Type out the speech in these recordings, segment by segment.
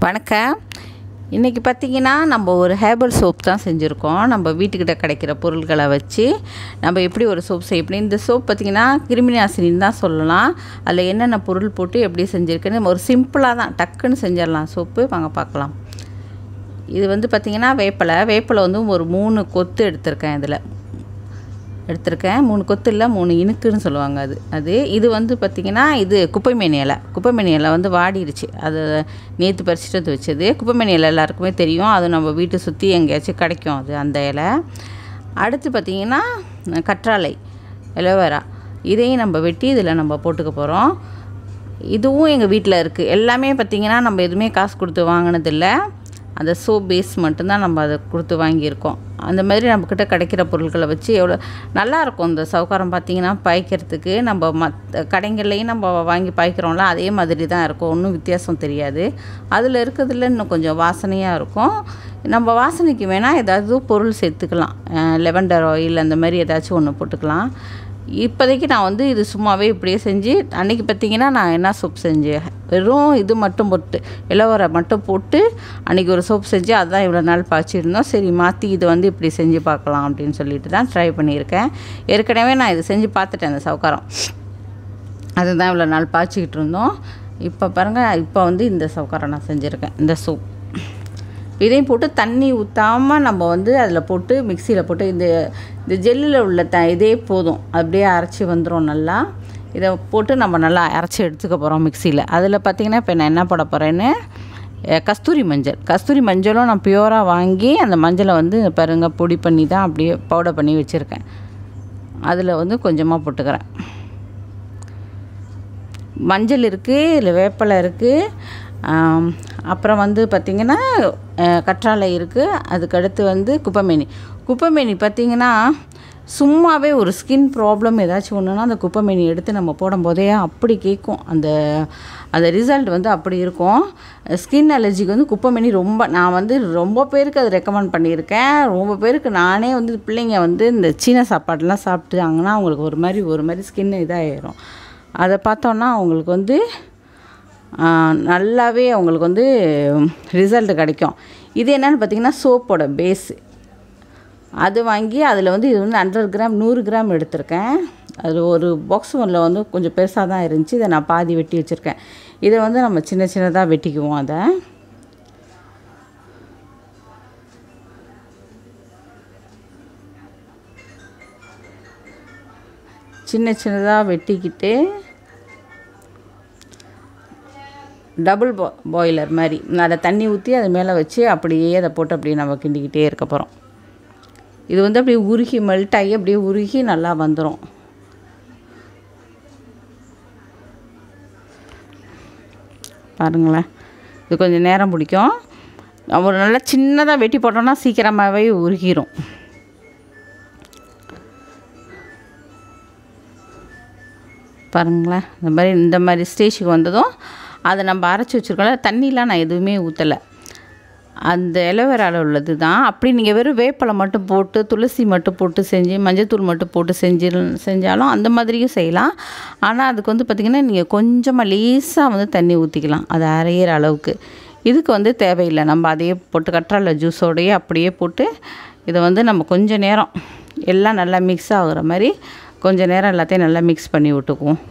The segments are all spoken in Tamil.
வணக்கம் இன்றைக்கி பார்த்திங்கன்னா நம்ம ஒரு ஹேர்பல் சோப் தான் செஞ்சுருக்கோம் நம்ம வீட்டுக்கிட்ட கிடைக்கிற பொருட்களை வச்சு நம்ம எப்படி ஒரு சோப் செய்ய முடியும் இந்த சோப் பார்த்திங்கன்னா கிருமி நாசினின்னு தான் சொல்லலாம் அதில் என்னென்ன பொருள் போட்டு எப்படி செஞ்சுருக்குன்னு ஒரு சிம்பிளாக தான் டக்குன்னு செஞ்சிடலாம் சோப்பு வாங்க பார்க்கலாம் இது வந்து பார்த்திங்கன்னா வேப்பிலை வேப்பிலை வந்து ஒரு மூணு கொத்து எடுத்திருக்கேன் இதில் எடுத்திருக்கேன் மூணு கொத்து இல்லை மூணு இனுக்குன்னு சொல்லுவாங்க அது அது இது வந்து பார்த்திங்கன்னா இது குப்பைமேனி இலை குப்பைமேனி இலை வந்து வாடிடுச்சு அது நேற்று பறிச்சுட்டு வந்து வச்சது குப்பைமேனி இலை எல்லாருக்குமே தெரியும் அது நம்ம வீட்டை சுற்றி எங்கேயாச்சும் கிடைக்கும் அது அந்த இலை அடுத்து பார்த்திங்கன்னா கற்றாழை எலோவேரா இதையும் நம்ம வெட்டி இதில் நம்ம போட்டுக்க போகிறோம் இதுவும் எங்கள் வீட்டில் இருக்குது எல்லாமே பார்த்திங்கன்னா நம்ம எதுவுமே காசு கொடுத்து வாங்கினதில்ல அந்த சோப் பேஸ் மட்டும்தான் நம்ம அதை கொடுத்து வாங்கியிருக்கோம் அந்த மாதிரி நம்மக்கிட்ட கிடைக்கிற பொருட்களை வச்சு எவ்வளோ நல்லாயிருக்கும் இந்த சவுக்காரம் பார்த்திங்கன்னா பாய்க்கிறதுக்கு நம்ம மற்ற கடைங்கள்லேயும் நம்ம வாங்கி பாய்க்கிறோம்ல அதே மாதிரி தான் இருக்கும் ஒன்றும் வித்தியாசம் தெரியாது அதில் இருக்கிறதுல இன்னும் கொஞ்சம் வாசனையாக இருக்கும் நம்ம வாசனைக்கு வேணால் ஏதாவது பொருள் சேர்த்துக்கலாம் லெவண்டர் ஆயில் அந்த மாதிரி ஏதாச்சும் ஒன்று போட்டுக்கலாம் இப்போதைக்கு நான் வந்து இது சும்மாவே இப்படியே செஞ்சு அன்றைக்கி பார்த்திங்கன்னா நான் என்ன சோப் செஞ்சேன் வெறும் இது மட்டும் போட்டு இலவரை மட்டும் போட்டு அன்றைக்கி ஒரு சோப் செஞ்சு அதுதான் இவ்வளோ நாள் பாய்ச்சிருந்தோம் சரி மாற்றி இது வந்து இப்படி செஞ்சு பார்க்கலாம் அப்படின்னு சொல்லிட்டு தான் ட்ரை பண்ணியிருக்கேன் ஏற்கனவே நான் இது செஞ்சு பார்த்துட்டேன் அந்த சவுக்காரம் அதுதான் இவ்வளோ நாள் பாய்ச்சிக்கிட்டு இருந்தோம் இப்போ பாருங்கள் இப்போ வந்து இந்த சவுக்காரம் நான் செஞ்சுருக்கேன் இந்த சோப் இதையும் போட்டு தண்ணி ஊற்றாமல் நம்ம வந்து அதில் போட்டு மிக்சியில் போட்டு இந்த இந்த ஜெல்லில் உள்ள த இதே போதும் அப்படியே அரைச்சி வந்துடும் நல்லா இதை போட்டு நம்ம நல்லா அரைச்சி எடுத்துக்க போகிறோம் மிக்சியில் அதில் பார்த்திங்கன்னா இப்போ நான் என்ன போட போகிறேன்னு கஸ்தூரி மஞ்சள் கஸ்தூரி மஞ்சளும் நான் பியூராக வாங்கி அந்த மஞ்சளை வந்து பாருங்கள் பொடி பண்ணி தான் அப்படியே பவுடர் பண்ணி வச்சுருக்கேன் அதில் வந்து கொஞ்சமாக போட்டுக்கிறேன் மஞ்சள் இருக்குது இதில் வேப்பிலை இருக்குது அப்புறம் வந்து பார்த்திங்கன்னா கற்றாழை இருக்குது அதுக்கடுத்து வந்து குப்பைமேனி குப்பைமேனி பார்த்திங்கன்னா சும்மாவே ஒரு ஸ்கின் ப்ராப்ளம் ஏதாச்சும் ஒன்றுனா அந்த குப்பைமேனி எடுத்து நம்ம போடும்போதே அப்படி கேட்கும் அந்த அந்த ரிசல்ட் வந்து அப்படி இருக்கும் ஸ்கின் அலர்ஜிக்கு வந்து குப்பைமேனி ரொம்ப நான் வந்து ரொம்ப பேருக்கு அதை ரெக்கமெண்ட் பண்ணியிருக்கேன் ரொம்ப பேருக்கு நானே வந்து பிள்ளைங்க வந்து இந்த சீன சாப்பாடெலாம் சாப்பிட்டாங்கன்னா அவங்களுக்கு ஒரு மாதிரி ஒரு மாதிரி ஸ்கின் இதாகிடும் அதை பார்த்தோன்னா அவங்களுக்கு வந்து நல்லாவே அவங்களுக்கு வந்து ரிசல்ட் கிடைக்கும் இது என்னென்னு பார்த்திங்கன்னா சோப்போட பேஸு அது வாங்கி அதில் வந்து இது வந்து ஹண்ட்ரட் கிராம் நூறு கிராம் எடுத்திருக்கேன் அது ஒரு பாக்ஸ் ஒன்றில் வந்து கொஞ்சம் பெருசாக தான் இருந்துச்சு இதை நான் பாதி வெட்டி வச்சுருக்கேன் இதை வந்து நம்ம சின்ன சின்னதாக வெட்டிக்குவோம் அதை சின்ன சின்னதாக வெட்டிக்கிட்டு டபுள் பா பாய்லர் மாதிரி அதை தண்ணி ஊற்றி அது மேலே வச்சு அப்படியே அதை போட்டு அப்படியே நம்ம கிண்டிக்கிட்டே இருக்க போகிறோம் இது வந்து அப்படியே உருகி மெல்ட் ஆகி அப்படியே உருகி நல்லா வந்துடும் பாருங்களேன் இது கொஞ்சம் நேரம் பிடிக்கும் ஒரு நல்லா சின்னதாக வெட்டி போட்டோம்னா சீக்கிரமாகவே உருகிரும் பாருங்களேன் இந்த மாதிரி இந்த மாதிரி ஸ்டேஜுக்கு வந்ததும் அதை நம்ம அரைச்சி வச்சுருக்கோம்ல தண்ணிலாம் நான் எதுவுமே ஊற்றலை அந்த எலோவேராவில் உள்ளது தான் அப்படி நீங்கள் வெறும் வேப்பலை மட்டும் போட்டு துளசி மட்டும் போட்டு செஞ்சு மஞ்சத்தூள் மட்டும் போட்டு செஞ்சு செஞ்சாலும் அந்த மாதிரியும் செய்யலாம் ஆனால் அதுக்கு வந்து பார்த்திங்கன்னா நீங்கள் கொஞ்சமாக லேசாக வந்து தண்ணி ஊற்றிக்கலாம் அது அரையிற அளவுக்கு இதுக்கு வந்து தேவையில்லை நம்ம அதையே போட்டு கற்றாழை ஜூஸோடையே அப்படியே போட்டு இதை வந்து நம்ம கொஞ்சம் நேரம் எல்லாம் நல்லா மிக்ஸ் ஆகுற மாதிரி கொஞ்சம் நேரம் எல்லாத்தையும் நல்லா மிக்ஸ் பண்ணி விட்டுக்குவோம்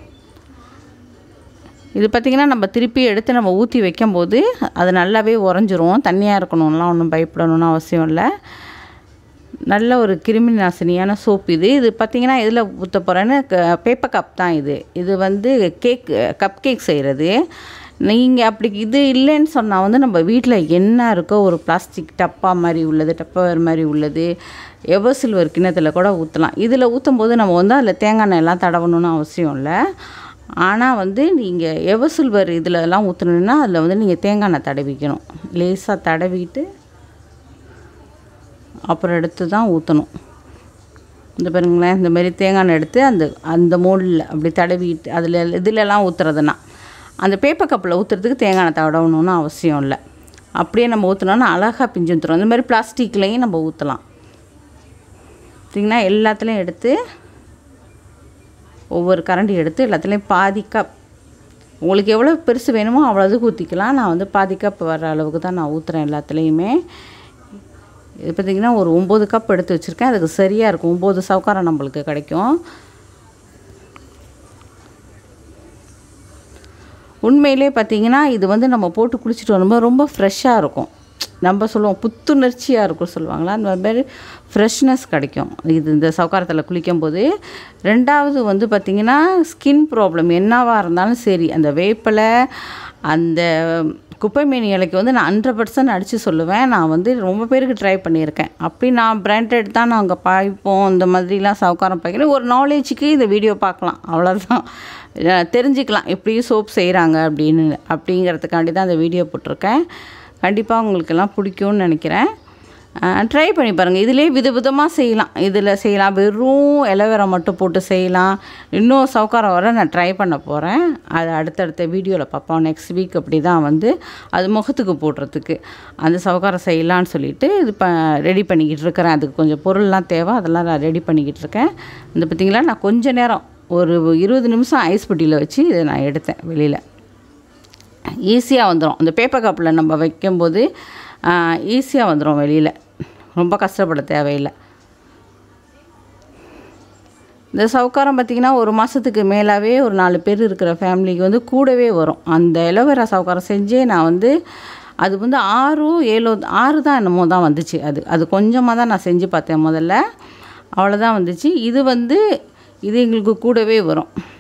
இது பார்த்திங்கன்னா நம்ம திருப்பி எடுத்து நம்ம ஊற்றி வைக்கும்போது அது நல்லாவே உறைஞ்சிரும் தண்ணியாக இருக்கணும்லாம் ஒன்றும் பயப்படணும்னு அவசியம் இல்லை நல்ல ஒரு கிருமி நாசினியான சோப் இது இது பார்த்திங்கன்னா எதில் ஊற்ற போகிறேன்னு பேப்பர் கப் தான் இது இது வந்து கேக் கப் கேக் செய்கிறது நீங்கள் அப்படி இது இல்லைன்னு சொன்னால் வந்து நம்ம வீட்டில் என்ன இருக்கோ ஒரு பிளாஸ்டிக் டப்பா மாதிரி உள்ளது டப்பர் மாதிரி உள்ளது எவர் சில்வர் கிண்ணத்தில் கூட ஊற்றலாம் இதில் ஊற்றும் போது நம்ம வந்து அதில் தேங்காய் எண்ணெய்லாம் தடவணும்னு அவசியம் இல்லை ஆனால் வந்து நீங்கள் எவர் சில்வர் இதிலலாம் ஊற்றணுன்னா அதில் வந்து நீங்கள் தேங்காய் எண்ணெய் தடவிக்கணும் லேசாக தடவிட்டு அப்புறம் எடுத்து தான் ஊற்றணும் இந்த பாருங்களேன் இந்த மாதிரி தேங்காய் எண்ணெய் எடுத்து அந்த அந்த மோல்டில் அப்படி தடவிட்டு அதில் இதிலலாம் ஊற்றுறதுனா அந்த பேப்பர் கப்பில் ஊற்றுறதுக்கு தேங்காய் எண்ணெய் தடவணும்னு அவசியம் இல்லை அப்படியே நம்ம ஊற்றினோன்னா அழகாக பிஞ்சு ஊற்றுறோம் இந்த மாதிரி பிளாஸ்டிக்லேயும் நம்ம ஊற்றலாம் பார்த்திங்கன்னா எல்லாத்துலேயும் எடுத்து ஒவ்வொரு கரண்டி எடுத்து எல்லாத்துலேயும் பாதி கப் உங்களுக்கு எவ்வளோ பெருசு வேணுமோ அவ்வளோதுக்கு ஊற்றிக்கலாம் நான் வந்து பாதி கப் வர அளவுக்கு தான் நான் ஊற்றுறேன் எல்லாத்துலேயுமே இது பார்த்திங்கன்னா ஒரு ஒம்பது கப் எடுத்து வச்சுருக்கேன் அதுக்கு சரியாக இருக்கும் ஒம்பது சவுக்காரம் நம்மளுக்கு கிடைக்கும் உண்மையிலே பார்த்திங்கன்னா இது வந்து நம்ம போட்டு குளிச்சுட்டு வரும்போது ரொம்ப ஃப்ரெஷ்ஷாக இருக்கும் நம்ம சொல்லுவோம் புத்துணர்ச்சியாக இருக்கும் சொல்லுவாங்களா அந்த மாதிரி ஃப்ரெஷ்னஸ் கிடைக்கும் இது இந்த சவுக்காரத்தில் குளிக்கும்போது ரெண்டாவது வந்து பார்த்திங்கன்னா ஸ்கின் ப்ராப்ளம் என்னவாக இருந்தாலும் சரி அந்த வேப்பிலை அந்த குப்பைமேனி இலைக்கு வந்து நான் ஹண்ட்ரட் பர்சன்ட் அடித்து சொல்லுவேன் நான் வந்து ரொம்ப பேருக்கு ட்ரை பண்ணியிருக்கேன் அப்படி நான் பிராண்டட் தான் நாங்கள் பாய்ப்போம் இந்த மாதிரிலாம் சவுக்காரம் பாய்க்கிறேன் ஒரு நாலேஜுக்கு இந்த வீடியோ பார்க்கலாம் அவ்வளோதான் தெரிஞ்சுக்கலாம் எப்படி சோப் செய்கிறாங்க அப்படின்னு அப்படிங்கிறதுக்காண்டி தான் அந்த வீடியோ போட்டிருக்கேன் கண்டிப்பாக உங்களுக்கெல்லாம் பிடிக்கும்னு நினைக்கிறேன் ட்ரை பண்ணி பாருங்கள் இதிலே விதவிதமாக செய்யலாம் இதில் செய்யலாம் வெறும் எலவேரா மட்டும் போட்டு செய்யலாம் இன்னும் சவுக்காரம் வர நான் ட்ரை பண்ண போகிறேன் அது அடுத்தடுத்த வீடியோவில் பார்ப்போம் நெக்ஸ்ட் வீக் அப்படி தான் வந்து அது முகத்துக்கு போடுறதுக்கு அந்த சவுக்காரம் செய்யலான்னு சொல்லிட்டு இது ப ரெடி பண்ணிக்கிட்டு இருக்கிறேன் அதுக்கு கொஞ்சம் பொருள்லாம் தேவை அதெல்லாம் நான் ரெடி பண்ணிக்கிட்டு இருக்கேன் இந்த பார்த்திங்களா நான் கொஞ்ச நேரம் ஒரு இருபது நிமிஷம் ஐஸ் பெட்டியில் வச்சு இதை நான் எடுத்தேன் வெளியில் ஈஸியாக வந்துடும் அந்த பேப்பர் கப்பில் நம்ம வைக்கும்போது ஈஸியாக வந்துடும் வெளியில் ரொம்ப கஷ்டப்பட தேவையில்லை இந்த சவுக்காரம் பார்த்திங்கன்னா ஒரு மாதத்துக்கு மேலாகவே ஒரு நாலு பேர் இருக்கிற ஃபேமிலிக்கு வந்து கூடவே வரும் அந்த எலோவேரா சவுக்காரம் செஞ்சே நான் வந்து அது வந்து ஆறு ஏழோ ஆறு தான் என்னமோ தான் வந்துச்சு அது அது கொஞ்சமாக தான் நான் செஞ்சு பார்த்தேன் முதல்ல அவ்வளோதான் வந்துச்சு இது வந்து இது எங்களுக்கு கூடவே வரும்